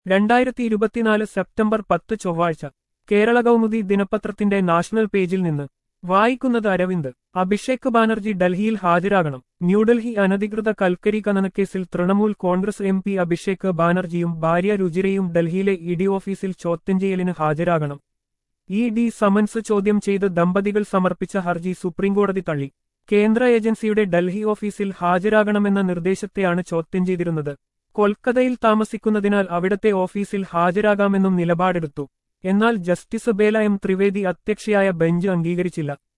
രണ്ടായിരത്തി ഇരുപത്തിനാല് സെപ്റ്റംബർ പത്ത് ചൊവ്വാഴ്ച കേരള കൗമുദി ദിനപത്രത്തിന്റെ നാഷണൽ പേജിൽ നിന്ന് വായിക്കുന്നത് അരവിന്ദ് അഭിഷേക് ബാനർജി ഡൽഹിയിൽ ഹാജരാകണം ന്യൂഡൽഹി അനധികൃത കൽക്കരി ഖനനക്കേസിൽ തൃണമൂൽ കോൺഗ്രസ് എം പി അഭിഷേക് ബാനർജിയും ഭാര്യ രുചിരയും ഡൽഹിയിലെ ഇ ഡി ഓഫീസിൽ ചോദ്യം ചെയ്യലിന് ഹാജരാകണം ഇ ഡി സമൻസ് ചോദ്യം ചെയ്ത് ദമ്പതികൾ സമർപ്പിച്ച ഹർജി സുപ്രീംകോടതി തള്ളി കേന്ദ്ര ഏജൻസിയുടെ ഡൽഹി ഓഫീസിൽ ഹാജരാകണമെന്ന നിർദ്ദേശത്തെയാണ് ചോദ്യം ചെയ്തിരുന്നത് കൊൽക്കത്തയിൽ താമസിക്കുന്നതിനാൽ അവിടത്തെ ഓഫീസിൽ ഹാജരാകാമെന്നും നിലപാടെടുത്തു എന്നാൽ ജസ്റ്റിസ് ബേല എം ത്രിവേദി അധ്യക്ഷയായ ബെഞ്ച് അംഗീകരിച്ചില്ല